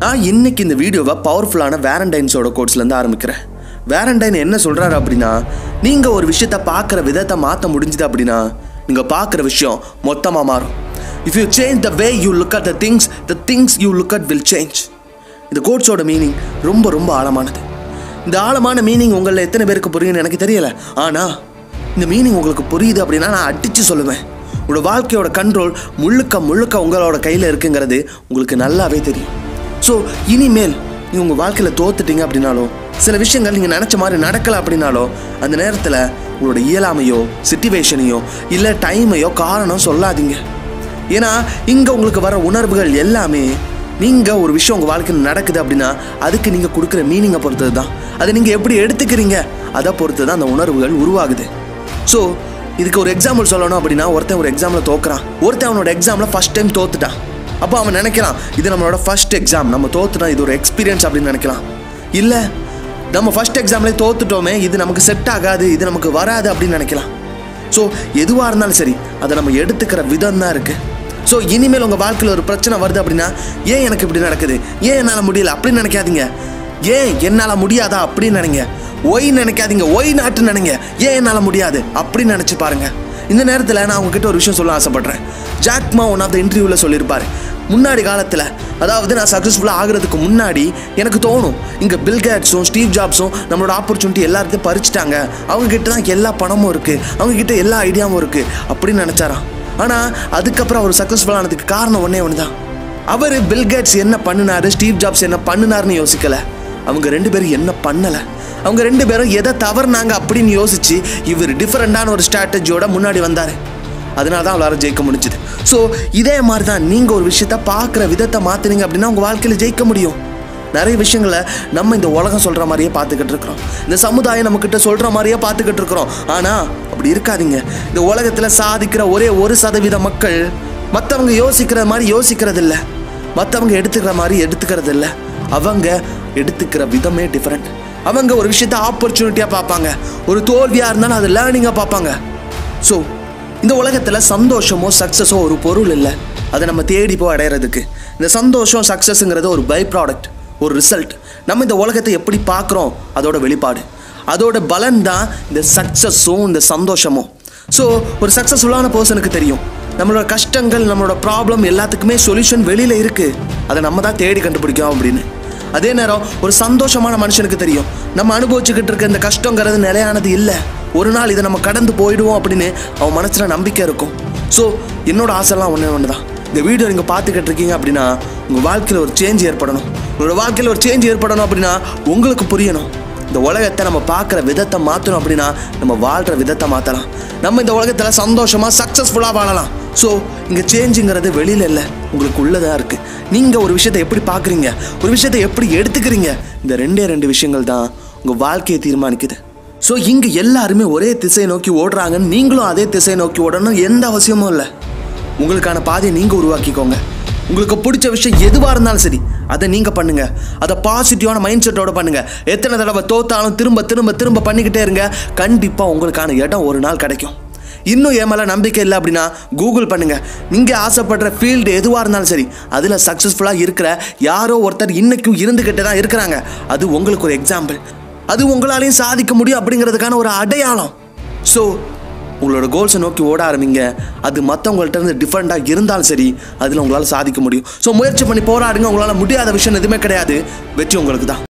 நான் இன்னைக்கு இந்த வீடியோவை பவர்ஃபுல்லான வேரண்டைன்ஸோட கோட்ஸ்லேருந்து ஆரம்பிக்கிறேன் வேரண்டைன் என்ன சொல்கிறாரு அப்படின்னா நீங்கள் ஒரு விஷயத்தை பார்க்குற விதத்தை மாற்ற முடிஞ்சுது அப்படின்னா நீங்கள் பார்க்குற விஷயம் மொத்தமாக மாறும் if you change the way you look at the things the things you look at will change இந்த கோட்ஸோட மீனிங் ரொம்ப ரொம்ப ஆழமானது இந்த ஆழமான மீனிங் உங்களில் எத்தனை பேருக்கு புரியும்னு எனக்கு தெரியல ஆனால் இந்த மீனிங் உங்களுக்கு புரியுது அப்படின்னா நான் அடித்து சொல்லுவேன் உங்களோட வாழ்க்கையோட கண்ட்ரோல் முழுக்க முழுக்க உங்களோட கையில் இருக்குங்கிறது உங்களுக்கு நல்லாவே தெரியும் ஸோ இனிமேல் நீங்கள் உங்கள் வாழ்க்கையில் தோத்துட்டீங்க அப்படின்னாலும் சில விஷயங்கள் நீங்கள் நினச்ச மாதிரி நடக்கலை அப்படின்னாலும் அந்த நேரத்தில் உங்களோட இயலாமையோ சிச்சுவேஷனையோ இல்லை டைமையோ காரணம் சொல்லாதீங்க ஏன்னா இங்கே உங்களுக்கு வர உணர்வுகள் எல்லாமே நீங்கள் ஒரு விஷயம் உங்கள் வாழ்க்கையில் நடக்குது அப்படின்னா அதுக்கு நீங்கள் கொடுக்குற மீனிங்கை பொறுத்தது தான் அதை நீங்கள் எப்படி எடுத்துக்கிறீங்க அதை பொறுத்து தான் அந்த உணர்வுகள் உருவாகுது ஸோ இதுக்கு ஒரு எக்ஸாம்பிள் சொல்லணும் அப்படின்னா ஒருத்தன் ஒரு எக்ஸாமில் தோக்குறான் ஒருத்தன் அவனோட எக்ஸாமில் ஃபஸ்ட் டைம் தோத்துட்டான் அப்போ அவன் நினைக்கிறான் இது நம்மளோட ஃபர்ஸ்ட் எக்ஸாம் நம்ம தோத்துட்டோம் இது ஒரு எக்ஸ்பீரியன்ஸ் அப்படின்னு நினைக்கலாம் இல்லை நம்ம ஃபர்ஸ்ட் எக்ஸாம்லேயே தோத்துட்டோமே இது நமக்கு செட் ஆகாது இது நமக்கு வராது அப்படின்னு நினைக்கலாம் ஸோ எதுவாக இருந்தாலும் சரி அதை நம்ம எடுத்துக்கிற விதம் தான் இருக்குது ஸோ இனிமேல் உங்கள் வாழ்க்கையில் ஒரு பிரச்சனை வருது அப்படின்னா ஏன் எனக்கு இப்படி நடக்குது ஏன் என்னால் முடியல அப்படின்னு நினைக்காதீங்க ஏன் என்னால் முடியாதா அப்படின்னு நினைங்க ஒய் நினைக்காதீங்க ஒய் நாட்டு நினைங்க ஏன் என்னால் முடியாது அப்படின்னு நினச்சி பாருங்க இந்த நேரத்தில் நான் உங்ககிட்ட ஒரு விஷயம் சொல்ல ஆசைப்படுறேன் ஜாக்மா ஒன் ஆஃப் த இன்டர்வியூவில் சொல்லியிருப்பாரு முன்னாடி காலத்தில் அதாவது நான் சக்ஸஸ்ஃபுல்லாக ஆகிறதுக்கு முன்னாடி எனக்கு தோணும் இங்கே பில்கேட்ஸும் ஸ்டீவ் ஜாப்ஸும் நம்மளோட ஆப்பர்ச்சுனிட்டி எல்லாத்தையும் பறிச்சிட்டாங்க அவங்க கிட்ட தான் எல்லா பணமும் இருக்குது அவங்க கிட்ட எல்லா ஐடியாவும் இருக்குது அப்படின்னு நினச்சாராம் ஆனால் அதுக்கப்புறம் அவர் சக்ஸஸ்ஃபுல் ஆனதுக்கு காரணம் ஒன்றே ஒன்று தான் அவர் பில்கேட்ஸ் என்ன பண்ணினாரு ஸ்டீவ் ஜாப்ஸ் என்ன பண்ணினாருன்னு யோசிக்கல அவங்க ரெண்டு பேரும் என்ன பண்ணலை அவங்க ரெண்டு பேரும் எதை தவறுனாங்க அப்படின்னு யோசிச்சு இவர் டிஃப்ரெண்டான ஒரு ஸ்ட்ராட்டஜியோட முன்னாடி வந்தார் அதனால தான் அவளால் ஜெயிக்க முடிஞ்சுது ஸோ இதே மாதிரி தான் நீங்கள் ஒரு விஷயத்த பார்க்குற விதத்தை மாற்றினீங்க அப்படின்னா உங்கள் வாழ்க்கையில் ஜெயிக்க முடியும் நிறைய விஷயங்களை நம்ம இந்த உலகம் சொல்கிற மாதிரியே பார்த்துக்கிட்டு இருக்கிறோம் இந்த சமுதாயம் நம்மக்கிட்ட சொல்கிற மாதிரியே பார்த்துக்கிட்டு இருக்கிறோம் ஆனால் அப்படி இருக்காதீங்க இந்த உலகத்தில் சாதிக்கிற ஒரே ஒரு சதவீத மக்கள் மற்றவங்க யோசிக்கிற மாதிரி யோசிக்கிறது இல்லை மற்றவங்க எடுத்துக்கிற மாதிரி எடுத்துக்கிறது இல்லை அவங்க எடுத்துக்கிற விதமே டிஃப்ரெண்ட் அவங்க ஒரு விஷயத்த ஆப்பர்ச்சுனிட்டியாக பார்ப்பாங்க ஒரு தோல்வியாக இருந்தாலும் அது லேர்னிங்காக பார்ப்பாங்க ஸோ இந்த உலகத்தில் சந்தோஷமோ சக்ஸஸோ ஒரு பொருள் இல்லை அதை நம்ம தேடி போய் அடையிறதுக்கு இந்த சந்தோஷம் சக்ஸஸுங்கிறது ஒரு பை ப்ராடக்ட் ஒரு ரிசல்ட் நம்ம இந்த உலகத்தை எப்படி பார்க்குறோம் அதோட வெளிப்பாடு அதோட பலன் தான் இந்த சக்ஸஸும் இந்த சந்தோஷமும் ஸோ ஒரு சக்ஸஸ்ஃபுல்லான பர்சனுக்கு தெரியும் நம்மளோட கஷ்டங்கள் நம்மளோட ப்ராப்ளம் எல்லாத்துக்குமே சொல்யூஷன் வெளியில் இருக்குது அதை நம்ம தான் தேடி கண்டுபிடிக்கோம் அப்படின்னு அதே நேரம் ஒரு சந்தோஷமான மனுஷனுக்கு தெரியும் நம்ம அனுபவிச்சுக்கிட்டு இருக்க இந்த கஷ்டங்கிறது நிலையானது இல்லை ஒரு நாள் இதை நம்ம கடந்து போயிடுவோம் அப்படின்னு அவன் மனசில் நம்பிக்கை இருக்கும் ஸோ என்னோட ஆசைலாம் ஒன்றே ஒன்று தான் இந்த வீடியோ நீங்கள் பார்த்துக்கிட்டு இருக்கீங்க அப்படின்னா உங்கள் வாழ்க்கையில் ஒரு சேஞ்ச் ஏற்படணும் உங்களோட வாழ்க்கையில் ஒரு சேஞ்ச் ஏற்படணும் அப்படின்னா உங்களுக்கு புரியணும் இந்த உலகத்தை நம்ம பார்க்குற விதத்தை மாற்றணும் அப்படின்னா நம்ம வாழ்கிற விதத்தை மாற்றலாம் நம்ம இந்த உலகத்தில் சந்தோஷமாக சக்ஸஸ்ஃபுல்லாக வாழலாம் ஸோ இங்கே சேஞ்சுங்கிறது வெளியில் இல்லை உங்களுக்கு உள்ளதாக இருக்குது நீங்கள் ஒரு விஷயத்தை எப்படி பார்க்குறீங்க ஒரு விஷயத்தை எப்படி எடுத்துக்கிறீங்க இந்த ரெண்டே ரெண்டு விஷயங்கள் தான் உங்கள் வாழ்க்கையை தீர்மானிக்குது ஸோ இங்கே எல்லாருமே ஒரே திசையை நோக்கி ஓடுறாங்கன்னு நீங்களும் அதே திசையை நோக்கி ஓடணும் எந்த அவசியமும் இல்லை உங்களுக்கான பாதையை நீங்கள் உருவாக்கிக்கோங்க உங்களுக்கு பிடிச்ச விஷயம் எதுவாக இருந்தாலும் சரி அதை நீங்கள் பண்ணுங்க அதை பாசிட்டிவான மைண்ட் செட்டோட பண்ணுங்க எத்தனை தடவை தோத்தாலும் திரும்ப திரும்ப திரும்ப பண்ணிக்கிட்டே இருங்க கண்டிப்பாக உங்களுக்கான இடம் ஒரு நாள் கிடைக்கும் இன்னும் என் மேலே நம்பிக்கை இல்லை அப்படின்னா கூகுள் பண்ணுங்க நீங்கள் ஆசைப்படுற ஃபீல்டு எதுவாக இருந்தாலும் சரி அதில் சக்ஸஸ்ஃபுல்லாக இருக்கிற யாரோ ஒருத்தர் இன்னைக்கும் இருந்துக்கிட்டு தான் இருக்கிறாங்க அது உங்களுக்கு ஒரு எக்ஸாம்பிள் அது உங்களாலையும் சாதிக்க முடியும் அப்படிங்கிறதுக்கான ஒரு அடையாளம் ஸோ உங்களோட கோல்ஸை நோக்கி ஓட ஆரம்பிங்க அது மற்றவங்கள்ட்ட இருந்து டிஃப்ரெண்ட்டாக இருந்தாலும் சரி அதில் உங்களால் சாதிக்க முடியும் ஸோ முயற்சி பண்ணி போராடுங்க உங்களால் முடியாத விஷயம் எதுவுமே கிடையாது வெற்றி உங்களுக்கு தான்